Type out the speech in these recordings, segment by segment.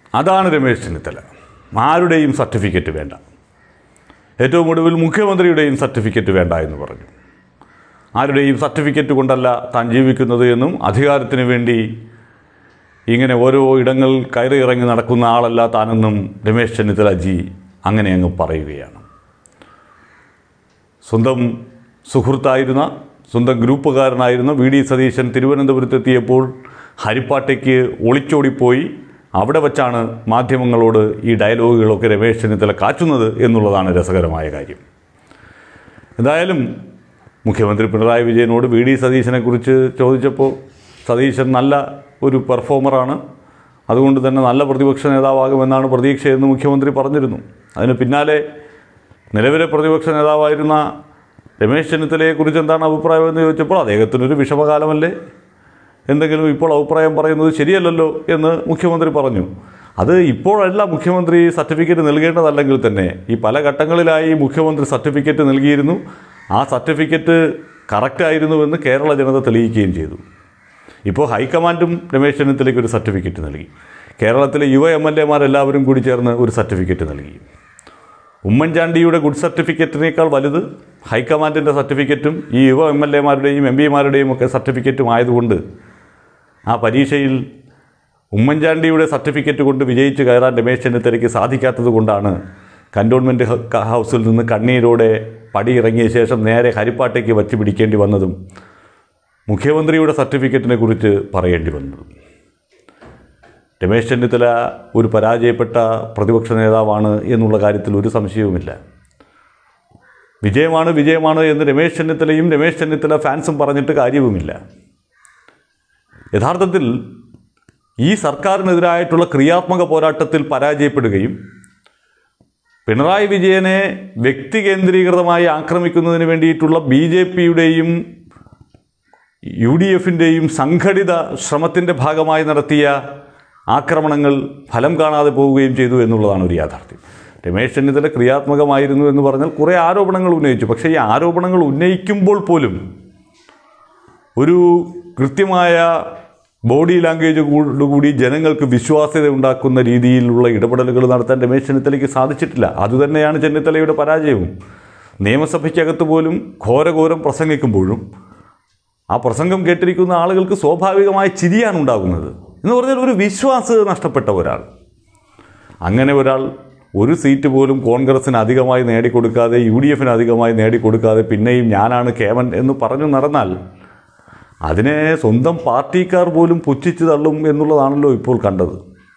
അതാണ് രമേശ് ചെന്നിത്തല ആരുടെയും സർട്ടിഫിക്കറ്റ് വേണ്ട ഏറ്റവും ഒടുവിൽ മുഖ്യമന്ത്രിയുടെയും സർട്ടിഫിക്കറ്റ് വേണ്ട എന്ന് പറഞ്ഞു ആരുടെയും സർട്ടിഫിക്കറ്റ് കൊണ്ടല്ല താൻ ജീവിക്കുന്നത് എന്നും അധികാരത്തിന് വേണ്ടി ഇങ്ങനെ ഓരോ ഇടങ്ങൾ കയറി ഇറങ്ങി നടക്കുന്ന ആളല്ല താനെന്നും രമേശ് ചെന്നിത്തല ജി അങ്ങനെ അങ്ങ് പറയുകയാണ് സ്വന്തം സുഹൃത്തായിരുന്ന സ്വന്തം ഗ്രൂപ്പുകാരനായിരുന്ന വി ഡി സതീശൻ തിരുവനന്തപുരത്തെത്തിയപ്പോൾ ഹരിപ്പാട്ടയ്ക്ക് ഒളിച്ചോടിപ്പോയി അവിടെ വച്ചാണ് മാധ്യമങ്ങളോട് ഈ ഡയലോഗുകളൊക്കെ രമേശ് ചെന്നിത്തല കാച്ചുന്നത് എന്നുള്ളതാണ് രസകരമായ കാര്യം എന്തായാലും മുഖ്യമന്ത്രി പിണറായി വിജയനോട് വി ഡി സതീശനെക്കുറിച്ച് ചോദിച്ചപ്പോൾ സതീശൻ നല്ല ഒരു പെർഫോമറാണ് അതുകൊണ്ട് തന്നെ നല്ല പ്രതിപക്ഷ നേതാവാകുമെന്നാണ് പ്രതീക്ഷയെന്ന് മുഖ്യമന്ത്രി പറഞ്ഞിരുന്നു അതിന് പിന്നാലെ നിലവിലെ പ്രതിപക്ഷ നേതാവായിരുന്ന രമേശ് ചെന്നിത്തലയെക്കുറിച്ച് എന്താണ് അഭിപ്രായം എന്ന് ചോദിച്ചപ്പോൾ അദ്ദേഹത്തിനൊരു വിഷമകാലമല്ലേ എന്തെങ്കിലും ഇപ്പോൾ അഭിപ്രായം പറയുന്നത് ശരിയല്ലല്ലോ എന്ന് മുഖ്യമന്ത്രി പറഞ്ഞു അത് ഇപ്പോഴല്ല മുഖ്യമന്ത്രി സർട്ടിഫിക്കറ്റ് നൽകേണ്ടതല്ലെങ്കിൽ തന്നെ ഈ പല ഘട്ടങ്ങളിലായി മുഖ്യമന്ത്രി സർട്ടിഫിക്കറ്റ് നൽകിയിരുന്നു ആ സർട്ടിഫിക്കറ്റ് കറക്റ്റായിരുന്നുവെന്ന് കേരള ജനത തെളിയിക്കുകയും ചെയ്തു ഇപ്പോൾ ഹൈക്കമാൻഡും രമേശ് ചെന്നിത്തലയ്ക്ക് ഒരു സർട്ടിഫിക്കറ്റ് നൽകി കേരളത്തിലെ യുവ എം എൽ എമാരെല്ലാവരും കൂടി ചേർന്ന് ഒരു സർട്ടിഫിക്കറ്റ് നൽകി ഉമ്മൻചാണ്ടിയുടെ ഗുഡ് സർട്ടിഫിക്കറ്റിനേക്കാൾ വലുത് ഹൈക്കമാൻഡിൻ്റെ സർട്ടിഫിക്കറ്റും ഈ യുവ എം എൽ എമാരുടെയും എം പിമാരുടെയും ഒക്കെ സർട്ടിഫിക്കറ്റും ആയതുകൊണ്ട് ആ പരീക്ഷയിൽ ഉമ്മൻചാണ്ടിയുടെ സർട്ടിഫിക്കറ്റ് കൊണ്ട് വിജയിച്ച് കയറാൻ രമേശ് ചെന്നിത്തലയ്ക്ക് സാധിക്കാത്തത് കൊണ്ടാണ് കൻ്റോൺമെൻറ്റ് ഹ- ഹൗസിൽ നിന്ന് കണ്ണീരോടെ പടിയിറങ്ങിയ ശേഷം നേരെ ഹരിപ്പാട്ടേക്ക് വച്ച് പിടിക്കേണ്ടി വന്നതും മുഖ്യമന്ത്രിയുടെ സർട്ടിഫിക്കറ്റിനെ കുറിച്ച് പറയേണ്ടി വന്നതും രമേശ് ചെന്നിത്തല ഒരു പരാജയപ്പെട്ട പ്രതിപക്ഷ നേതാവാണ് എന്നുള്ള കാര്യത്തിൽ ഒരു സംശയവുമില്ല വിജയമാണ് വിജയമാണ് എന്ന് രമേശ് ചെന്നിത്തലയും രമേശ് ചെന്നിത്തല ഫാൻസും പറഞ്ഞിട്ട് കാര്യവുമില്ല യഥാർത്ഥത്തിൽ ഈ സർക്കാരിനെതിരായിട്ടുള്ള ക്രിയാത്മക പോരാട്ടത്തിൽ പരാജയപ്പെടുകയും പിണറായി വിജയനെ വ്യക്തി കേന്ദ്രീകൃതമായി ആക്രമിക്കുന്നതിന് വേണ്ടിയിട്ടുള്ള ബി ജെ പിയുടെയും യു ഡി എഫിൻ്റെയും സംഘടിത ശ്രമത്തിൻ്റെ ഭാഗമായി നടത്തിയ ആക്രമണങ്ങൾ ഫലം കാണാതെ പോവുകയും ചെയ്തു എന്നുള്ളതാണ് ഒരു യാഥാർത്ഥ്യം രമേശ് ചെന്നിത്തല ക്രിയാത്മകമായിരുന്നു എന്ന് പറഞ്ഞാൽ കുറേ ആരോപണങ്ങൾ ഉന്നയിച്ചു പക്ഷേ ഈ ആരോപണങ്ങൾ ഉന്നയിക്കുമ്പോൾ പോലും ഒരു കൃത്യമായ ബോഡി ലാംഗ്വേജ് കൂടി ജനങ്ങൾക്ക് വിശ്വാസ്യത ഉണ്ടാക്കുന്ന രീതിയിലുള്ള ഇടപെടലുകൾ നടത്താൻ രമേശ് ചെന്നിത്തലയ്ക്ക് സാധിച്ചിട്ടില്ല അതുതന്നെയാണ് ചെന്നിത്തലയുടെ പരാജയവും നിയമസഭയ്ക്കകത്ത് പോലും ഘോരഘോരം പ്രസംഗിക്കുമ്പോഴും ആ പ്രസംഗം കേട്ടിരിക്കുന്ന ആളുകൾക്ക് സ്വാഭാവികമായ ചിരിയാണ് ഉണ്ടാകുന്നത് എന്ന് പറഞ്ഞാൽ ഒരു വിശ്വാസ്യത നഷ്ടപ്പെട്ട ഒരാൾ അങ്ങനെ ഒരാൾ ഒരു സീറ്റ് പോലും കോൺഗ്രസിന് അധികമായി നേടിക്കൊടുക്കാതെ യു ഡി എഫിന് അധികമായി നേടിക്കൊടുക്കാതെ പിന്നെയും ഞാനാണ് കേമൻ എന്ന് പറഞ്ഞു നടന്നാൽ അതിനെ സ്വന്തം പാർട്ടിക്കാർ പോലും പുച്ഛിച്ച് തള്ളും എന്നുള്ളതാണല്ലോ ഇപ്പോൾ കണ്ടത്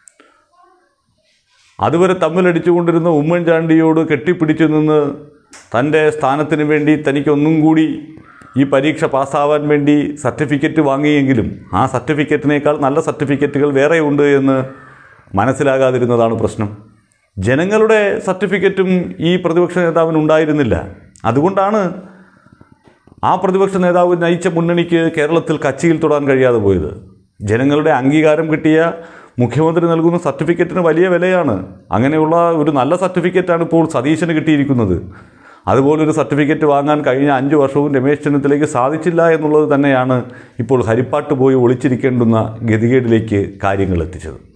അതുവരെ തമ്മിലടിച്ചുകൊണ്ടിരുന്ന ഉമ്മൻചാണ്ടിയോട് കെട്ടിപ്പിടിച്ചു നിന്ന് തൻ്റെ സ്ഥാനത്തിന് വേണ്ടി തനിക്കൊന്നും കൂടി ഈ പരീക്ഷ പാസ്സാവാൻ വേണ്ടി സർട്ടിഫിക്കറ്റ് വാങ്ങിയെങ്കിലും ആ സർട്ടിഫിക്കറ്റിനേക്കാൾ നല്ല സർട്ടിഫിക്കറ്റുകൾ വേറെയുണ്ട് എന്ന് മനസ്സിലാകാതിരുന്നതാണ് പ്രശ്നം ജനങ്ങളുടെ സർട്ടിഫിക്കറ്റും ഈ പ്രതിപക്ഷ നേതാവിന് ഉണ്ടായിരുന്നില്ല അതുകൊണ്ടാണ് ആ പ്രതിപക്ഷ നേതാവ് നയിച്ച മുന്നണിക്ക് കേരളത്തിൽ കച്ചിയിൽ തൊടാൻ കഴിയാതെ പോയത് ജനങ്ങളുടെ അംഗീകാരം കിട്ടിയ മുഖ്യമന്ത്രി നൽകുന്ന സർട്ടിഫിക്കറ്റിന് വലിയ വിലയാണ് അങ്ങനെയുള്ള ഒരു നല്ല സർട്ടിഫിക്കറ്റാണ് ഇപ്പോൾ സതീശന് കിട്ടിയിരിക്കുന്നത് അതുപോലൊരു സർട്ടിഫിക്കറ്റ് വാങ്ങാൻ കഴിഞ്ഞ അഞ്ച് വർഷവും രമേശ് ചെന്നിത്തലയ്ക്ക് സാധിച്ചില്ല എന്നുള്ളത് തന്നെയാണ് ഇപ്പോൾ ഹരിപ്പാട്ട് പോയി ഒളിച്ചിരിക്കേണ്ടുന്ന ഗതികേടിലേക്ക് കാര്യങ്ങൾ എത്തിച്ചത്